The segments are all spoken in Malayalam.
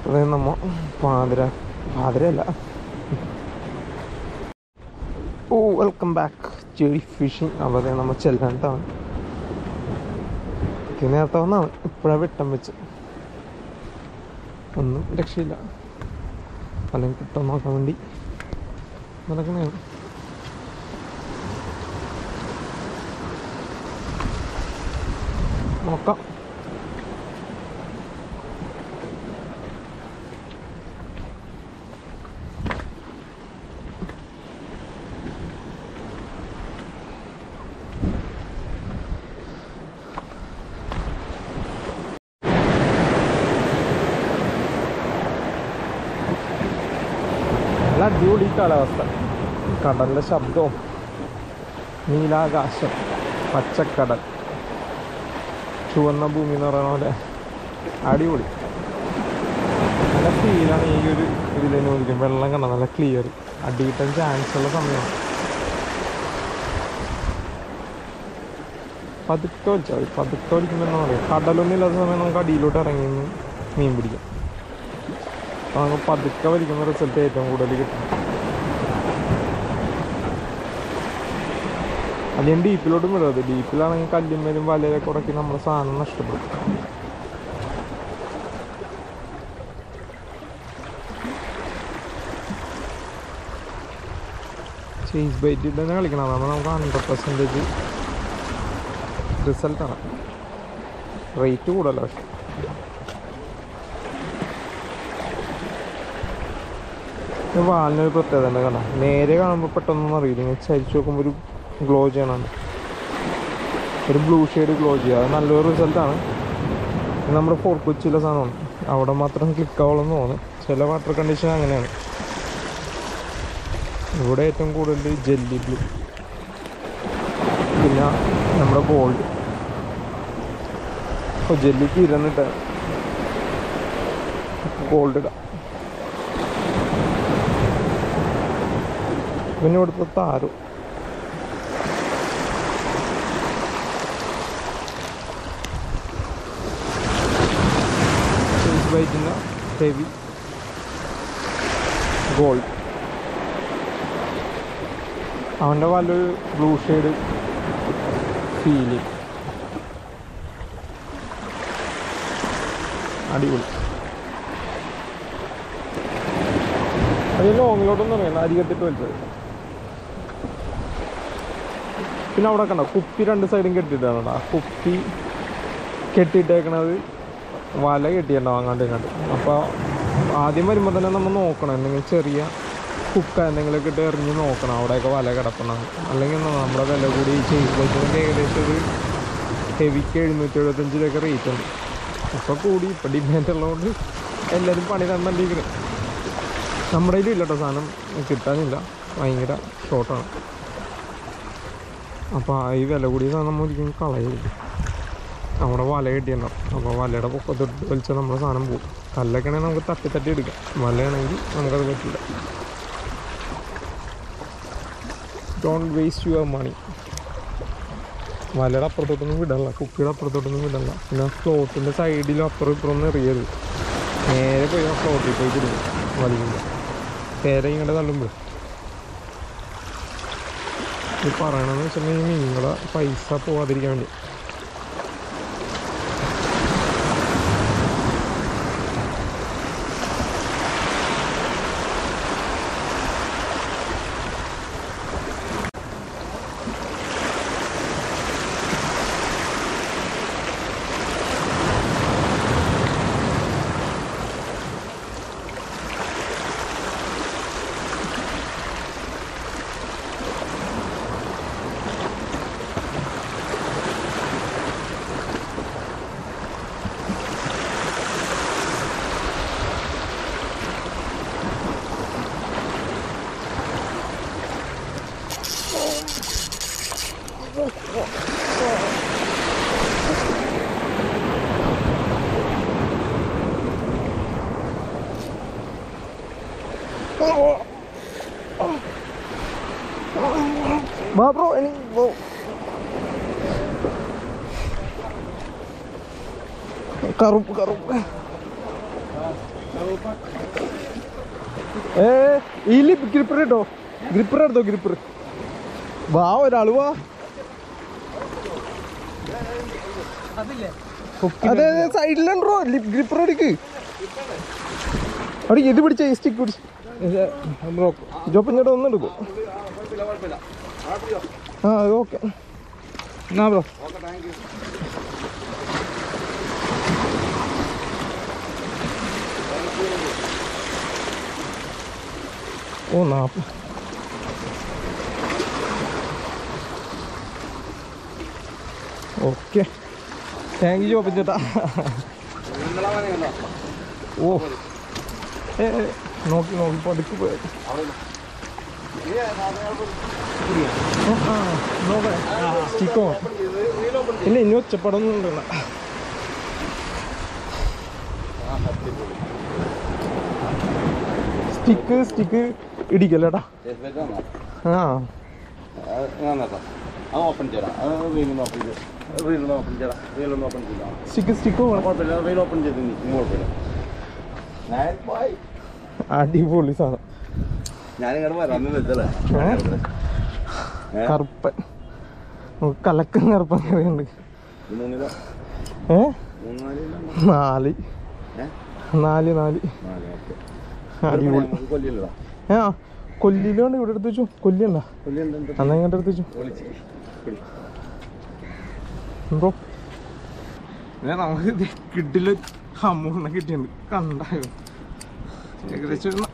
അതായത് നമ്മ പാതിര പാതിരയല്ല ഓ വെൽക്കം ബാക്ക് ചെടി ഫിഷിങ് അപ്പോൾ അതെ നമ്മൾ ചെല്ലാണ്ടാണ് ഇത് നേരത്തെ വന്നാണ് ഇപ്പോഴാണ് വെട്ടം വെച്ച് ഒന്നും രക്ഷയില്ല അല്ലെങ്കിൽ കിട്ടാൻ നോക്കാൻ വേണ്ടി നടക്കണതാണ് നോക്കാം നല്ല അടിപൊളി കാലാവസ്ഥ കടലിൻ്റെ ശബ്ദവും നീലാകാശം പച്ചക്കടൽ ചുവന്ന ഭൂമി എന്ന് പറയുന്ന പോലെ അടിപൊളി നല്ല ഫീലാണ് ഈ ഒരു ഇതിൽ തന്നെ ഒരിക്കും വെള്ളം കണ്ട നല്ല ക്ലിയർ അടി കിട്ടാൻ ചാൻസ് ഉള്ള സമയമാണ് പതുക്കെ വെച്ചാൽ മതി പതുക്കെ വലിക്കുമ്പോൾ എന്താ പറയുക കടലൊന്നും ഇല്ലാത്ത സമയം നമുക്ക് അടിയിലോട്ട് ഇറങ്ങി നിന്ന് മീൻ പിടിക്കാം അപ്പോൾ നമുക്ക് പതുക്കെ വലിക്കുന്ന റിസൾട്ട് ഏറ്റവും കൂടുതൽ കിട്ടും അല്ലെങ്കിൽ ഡീപ്പിലോട്ടും വിടരുത് ഡീപ്പിലാണെങ്കിൽ കല്ലുമ്മേലും വലയിലൊക്കെ ഉടക്കി നമ്മുടെ സാധനം നഷ്ടപ്പെടും ചേസ് ബൈറ്റ് തന്നെ കളിക്കണം അതാണ് നമുക്ക് ഹൺഡ്രഡ് പെർസെൻറ്റേജ് റിസൾട്ടാണ് റേറ്റ് കൂടുതലോ പക്ഷെ ഇത് വാലിനൊരു പ്രത്യേകത ഉണ്ട് കണ്ട നേരെ കാണുമ്പോൾ പെട്ടെന്നൊന്നും അറിയില്ല ഇങ്ങനെ ചരിച്ചു നോക്കുമ്പോൾ ഒരു ഗ്ലോ ചെയ്യണമാണ് ഒരു ബ്ലൂ ഷെയ്ഡ് ഗ്ലോ ചെയ്യുക അത് നല്ലൊരു റിസൾട്ടാണ് ഇത് നമ്മുടെ ഫോർട്ട് കൊച്ചിയിലെ സാധനമാണ് അവിടെ മാത്രം ക്ലിക്ക് ആവുള്ളൂ തോന്നുന്നു ചില വാട്ടർ കണ്ടീഷൻ അങ്ങനെയാണ് ഇവിടെ ഏറ്റവും കൂടുതൽ ജെല്ലി ബ്ലൂ പിന്നെ നമ്മുടെ ഗോൾഡ് ഓ ജെല്ലിക്ക് ഇരുന്നിട്ട് ഗോൾഡ് ഇടാം പിന്നെ ഇവിടുത്തെ താരം വൈറ്റിൻ്റെ ഹെവി ഗോൾഡ് അവൻ്റെ വല്ലൊരു ബ്ലൂ ഷെയ്ഡ് ഫീലിംഗ് അടിപൊളി അത് ലോങ്ങിലോട്ടൊന്നും അറിയണ്ട അരികത്തിട്ട് വലിച്ചത് പിന്നെ അവിടെ കണ്ട കുപ്പി രണ്ട് സൈഡും കെട്ടിയിട്ടാണ് ആ കുപ്പി കെട്ടിയിട്ടേക്കണത് വല കെട്ടിയിട്ടുണ്ടാവും അങ്ങോട്ടും ഇങ്ങോട്ടും അപ്പോൾ ആദ്യം വരുമ്പോൾ തന്നെ നമ്മൾ നോക്കണം എന്തെങ്കിലും ചെറിയ കുക്ക എന്തെങ്കിലുമൊക്കെ ഇട്ട് എറിഞ്ഞ് നോക്കണം അവിടെയൊക്കെ വല കിടക്കണം അല്ലെങ്കിൽ എന്താ നമ്മുടെ വില കൂടി ചെയ്ത് വെച്ചതിൻ്റെ ഏകദേശം ഒരു ഹെവിക്ക് എഴുന്നൂറ്റി എഴുപത്തഞ്ച് രൂപയൊക്കെ റേറ്റ് ഉണ്ട് ഇപ്പോൾ കൂടി ഇപ്പോൾ ഡിമാൻഡ് ഉള്ളതുകൊണ്ട് എല്ലാവരും പണി തന്നിരിക്കുന്നത് നമ്മുടെ കയ്യിലും ഇല്ല കേട്ടോ സാധനം കിട്ടാനില്ല ഭയങ്കര ഷോർട്ടാണ് അപ്പോൾ ഈ വില കൂടിയ സാധനം നമ്മൾ ഒരിക്കലും കളയരുത് അവിടെ വല കെട്ടിയിട്ടുണ്ടാവും അപ്പോൾ വലയുടെ പൊക്കത്തൊട്ട് വലിച്ചാൽ നമ്മുടെ സാധനം പോകും കല്ലൊക്കെ ആണെങ്കിൽ നമുക്ക് തട്ടി തട്ടി എടുക്കാം വലയാണെങ്കിൽ നമുക്കത് പറ്റില്ല ഡോണ്ട് വേസ്റ്റ് യുവർ മണി വലയുടെ അപ്പുറത്തോട്ടൊന്നും വിടല്ല കുപ്പിയുടെ അപ്പുറത്തോട്ടൊന്നും വിടല്ല പിന്നെ ഫ്ലോട്ടിൻ്റെ സൈഡിലും അപ്പുറം ഇപ്പുറം ഒന്നും എറിയരുത് നേരെ പോയി ആ ഫ്ലോട്ടിൽ പോയി കൊടുക്കും വലിക്കുമ്പോൾ പേരെ ഇങ്ങോട്ട് തള്ളുമ്പോൾ ഇത് പറയണമെന്ന് വെച്ചിട്ടുണ്ടെങ്കിൽ നിങ്ങളെ പൈസ പോവാതിരിക്കാൻ വേണ്ടി വാ ബ്രോ ഇനി പോ കറുപ്പ് കറുപ്പ് ഏ ഈ ലിപ് ഗ്രിപ്പർ ഇട്ടോ ഗ്രിപ്പർ എടുത്തോ ഗ്രിപ്പർ വാ ഒരാള് വാ അതെ അതെ സൈഡിലുണ്ടോ ലിപ് ഗ്രിപ്പർ എടുക്ക് അവിടെ ഇത് പിടിച്ച സ്റ്റിക്ക് പിടിച്ച് ജോപ്പഞ്ഞോട്ട് ഒന്ന് എടുക്കും ആ അത് ഓക്കെ എന്നാ ബ്രോ ഓ നാപ്പ ഓക്കെ താങ്ക് യു ജോപ്പൻ ചേട്ടാ ഓ ഏ ഏ, നോക്കി നോക്കി പതുക്കെ പോയത് സ്റ്റിക്കോ ഇല്ല ഇനി ഒച്ചപ്പടൊന്നും ഉണ്ടല്ല സ്റ്റിക്ക് സ്റ്റിക്ക് ഇടിക്കല്ലേട്ടാ ആ അത് ഓപ്പൺ ചെയ്യണം അത് വീലൊന്ന് ഓപ്പൺ ചെയ്ത് വീലൊന്ന് ഓപ്പൺ ചെയ്യണം വീലൊന്ന് ഓപ്പൺ ചെയ്യണം സ്റ്റിക്ക് സ്റ്റിക്ക് കുഴപ്പമില്ല വീൽ ഓപ്പൺ ചെയ്ത് നിൽക്കും കുഴപ്പമില്ല ഞാൻ പോയി അടിപൊളി സാധനം ഞാനിങ്ങോട്ട് വരാമെന്ന് വെച്ചല്ലേ ഏ? കറുപ്പൻ നമുക്ക് കലക്കം കറുപ്പൻ കറിയുണ്ട് മൂന്നില ഏ മൂന്നാല് നാല് ഏ നാല് നാല് നാല് ഓക്കെ അടിപൊളി കൊല്ലില്ലടാ ആ കൊല്ലിയിലുണ്ട് ഇവിടെ എടുത്ത് വെച്ചു കൊല്ലിയണ്ട കൊല്ലി എന്താ അന്നാ ഇങ്ങോട്ട് എടുത്ത് വെച്ചു വിളിച്ച് പിടി. ബ്രോ നമുക്ക് ഇത് കിഡില് ഹമ്മൂണ്ണ കിട്ടിയിട്ടുണ്ട് കണ്ടായോ ഏകദേശം ഒരു ന-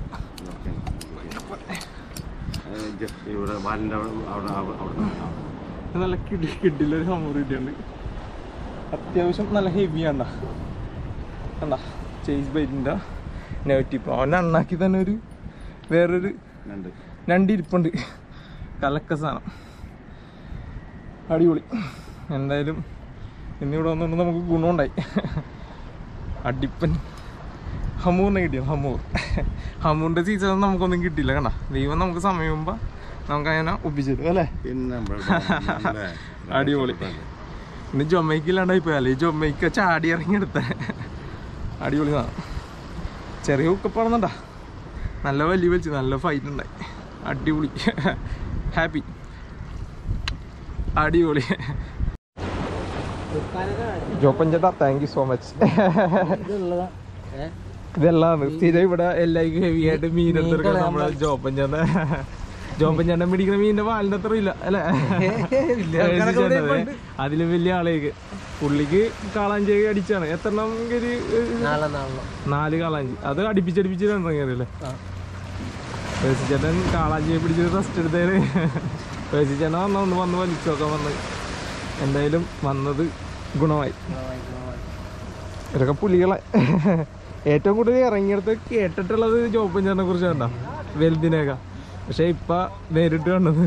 ഏ, ജ- ഇവിടെ ബാലിൻ്റെ അവിടെ അവിടെ അവിടെ അവിടെ ഇത് നല്ല കിഡി കിഡിലൊരു ഹമ്മൂർ കിട്ടിയിട്ടുണ്ട് അത്യാവശ്യം നല്ല ഹെവിയാണ്ട കണ്ട ചേസ് ബൈറ്റിൻ്റെ നെഗറ്റീവ് അവൻ അണ്ണാക്കി തന്നെ ഒരു വേറൊരു രണ്ട് രണ്ടിരിപ്പുണ്ട് കലക്ക സാധനം അടിപൊളി എന്തായാലും ഇന്നിവിടെ വന്നുകൊണ്ട് നമുക്ക് ഗുണമുണ്ടായി അടിപ്പൻ ഹമൂറിനെ കിട്ടിയോ ഹമൂർ ഹമൂറിൻ്റെ സീസൺ നമുക്കൊന്നും കിട്ടിയില്ല കണ്ട ദൈവം നമുക്ക് സമയം മുമ്പ് നമുക്ക് അങ്ങനെ ഒപ്പിച്ചിട്ടു അല്ലേ പിന്നെ ഇവിടെ അടിപൊളി. ഇന്ന് ജൊമ്മയ്ക്കില്ലാണ്ടായി പോയി അല്ലെങ്കിൽ ജൊമ്മയ്ക്ക ചാടി ഇറങ്ങി എടുത്ത അടിപൊളി സാധനം ചെറിയ ഉക്കപ്പാടുന്നുണ്ടാ നല്ല വലിയ വലിച്ചു നല്ല ഫൈറ്റ് ഉണ്ടായി അടിപൊളി ഹാപ്പി അടിപൊളി ജോപ്പൻ ചേട്ടാ താങ്ക് യു സോ മച്ച് ഇതെല്ലാം സ്ഥിരം ഇവിടെ എല്ലാവർക്കും ഹെവി ആയിട്ട് മീൻ എടുത്തെടുക്കാൻ നമ്മളെ ജോപ്പൻ ചേട്ടൻ ജോപ്പൻ ചേട്ടൻ പിടിക്കുന്ന മീനിന്റെ വാലിന്റെ അത്ര ഇല്ല അല്ലേ അതിലും വലിയ ആളേക്ക് പുള്ളിക്ക് കാളാഞ്ചി അടിച്ചാണ് എത്ര എണ്ണം ഒരു നാല് കാളാഞ്ചി അത് അടുപ്പിച്ചടുപ്പിച്ച് രണ്ടിറങ്ങിയതല്ലേ ചേട്ടൻ കാളാഞ്ചിയെ പിടിച്ച് റെസ്റ്റ് എടുത്തേന് ചേട്ടൻ വന്ന ഒന്ന് വന്ന് വലിച്ചൊക്കെ വന്ന് എന്തായാലും വന്നത് ഗുണമായി ഇതൊക്കെ പുലികളെ ഏറ്റവും കൂടുതൽ ഇറങ്ങിയെടുത്ത് കേട്ടിട്ടുള്ളത് ജോപ്പൻ ചേട്ടനെ കുറിച്ച് കണ്ട വലുതിനേക്കാ പക്ഷെ ഇപ്പൊ നേരിട്ട് കണ്ടത്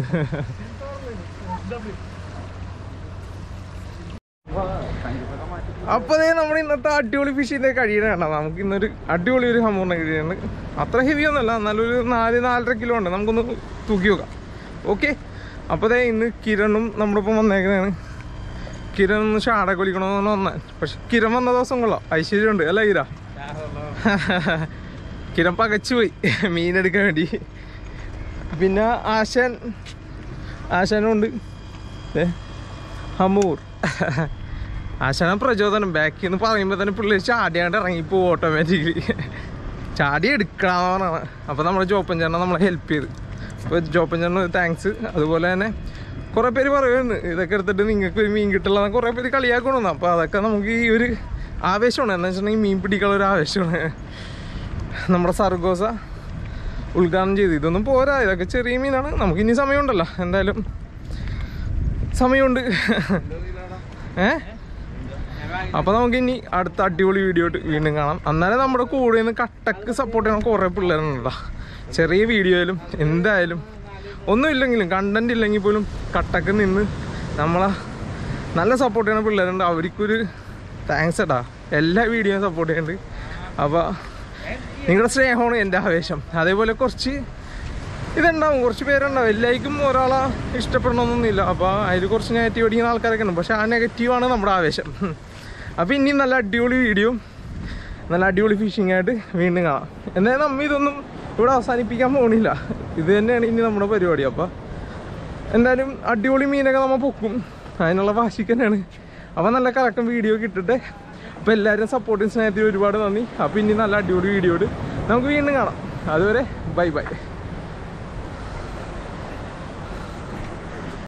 അപ്പൊ ദേ നമ്മുടെ ഇന്നത്തെ അടിപൊളി ഫിഷിന്റെ കഴിയണ നമുക്ക് ഇന്നൊരു അടിപൊളി ഒരു ഹമ്മൂറിനെ കഴിയുന്നുണ്ട് അത്ര ഹെവി ഒന്നല്ല എന്നാലും ഒരു നാല് നാലര കിലോ ഉണ്ട് നമുക്കൊന്ന് തൂക്കി നോക്കാം ഓക്കെ അപ്പൊ ദേ ഇന്ന് കിരണും നമ്മുടെ ഒപ്പം വന്നേക്കുന്നതാണ് കിരൺ ഒന്ന് ഷാട കൊലിക്കണമെന്ന് വന്നാൽ പക്ഷെ കിരൺ വന്ന ദിവസം കൊള്ളാം ഐശ്വര്യമുണ്ട് അല്ല കിര കിരൺ പകച്ചുപോയി മീനെടുക്കാൻ വേണ്ടി പിന്നെ ആശാൻ ആശാനും ഉണ്ട് ഏ ഹമൂർ ആശാന പ്രചോദനം ബാക്കിൽ നിന്ന് പറയുമ്പോൾ തന്നെ പിള്ളേർ ചാടിയാണ്ട് ഇറങ്ങിപ്പോ ഓട്ടോമാറ്റിക്കലി ചാടി എടുക്കണമെന്നാണ് അപ്പോൾ നമ്മുടെ ജോപ്പൻ ചേട്ടൻ നമ്മളെ ഹെൽപ്പ് ചെയ്ത് അപ്പോൾ ജോപ്പൻ ചേട്ടന് താങ്ക്സ് അതുപോലെ തന്നെ കുറേ പേര് പറയുന്നു ഇതൊക്കെ എടുത്തിട്ട് നിങ്ങൾക്ക് ഒരു മീൻ കിട്ടില്ല എന്ന് കുറേ പേര് കളിയാക്കണമെന്ന് അപ്പോൾ അതൊക്കെ നമുക്ക് ഈ ഒരു ആവേശമാണ് എന്ന് വെച്ചിട്ടുണ്ടെങ്കിൽ മീൻ പിടിക്കാനുള്ള ഒരു ആവേശമാണ് നമ്മുടെ സർഗോസ ഉദ്ഘാടനം ചെയ്ത് ഇതൊന്നും പോരാ ഇതൊക്കെ ചെറിയ മീനാണ് നമുക്ക് ഇനി സമയമുണ്ടല്ലോ എന്തായാലും സമയമുണ്ട് ഏ അപ്പൊ നമുക്ക് ഇനി അടുത്ത അടിപൊളി വീഡിയോ ആയിട്ട് വീണ്ടും കാണാം അന്നാലും നമ്മുടെ കൂടെ നിന്ന് കട്ടക്ക് സപ്പോർട്ട് ചെയ്യണം കുറേ പിള്ളേരുണ്ടാ ചെറിയ വീഡിയോയിലും എന്തായാലും ഒന്നും ഇല്ലെങ്കിലും കണ്ടന്റ് ഇല്ലെങ്കിൽ പോലും കട്ടക്ക് നിന്ന് നമ്മളെ നല്ല സപ്പോർട്ട് ചെയ്യണ പിള്ളേരുണ്ട് അവർക്കൊരു താങ്ക്സ് എടാ എല്ലാ വീഡിയോയും സപ്പോർട്ട് ചെയ്യുന്നുണ്ട് അപ്പോൾ നിങ്ങളുടെ സ്നേഹമാണ് എൻ്റെ ആവേശം അതേപോലെ കുറച്ച് ഇതുണ്ടാവും കുറച്ച് പേരുണ്ടാവും എല്ലാവർക്കും ഒരാളെ ഇഷ്ടപ്പെടണമെന്നൊന്നുമില്ല അപ്പോൾ അതിൽ കുറച്ച് നെഗറ്റീവ് അടിക്കുന്ന ആൾക്കാരൊക്കെ ഉണ്ട് പക്ഷെ ആ നെഗറ്റീവാണ് നമ്മുടെ ആവേശം അപ്പോൾ ഇനി നല്ല അടിപൊളി വീഡിയോ നല്ല അടിപൊളി ഫിഷിംഗ് ആയിട്ട് വീണ്ടും കാണാം എന്നാലും നമ്മ ഇതൊന്നും ഇവിടെ അവസാനിപ്പിക്കാൻ പോണില്ല ഇത് തന്നെയാണ് ഇനി നമ്മുടെ പരിപാടി അപ്പോൾ എന്തായാലും അടിപൊളി മീനൊക്കെ നമ്മൾ പൊക്കും അതിനുള്ള വാശിക്ക് തന്നെയാണ് അപ്പോൾ നല്ല കറക്റ്റും വീഡിയോ കിട്ടട്ടെ അപ്പോൾ എല്ലാവരും സപ്പോർട്ടിങ് സ്നേഹത്തിൽ ഒരുപാട് നന്ദി അപ്പോൾ ഇനി നല്ല അടിപൊളി വീഡിയോ നമുക്ക് വീണ്ടും കാണാം അതുവരെ ബൈ ബൈ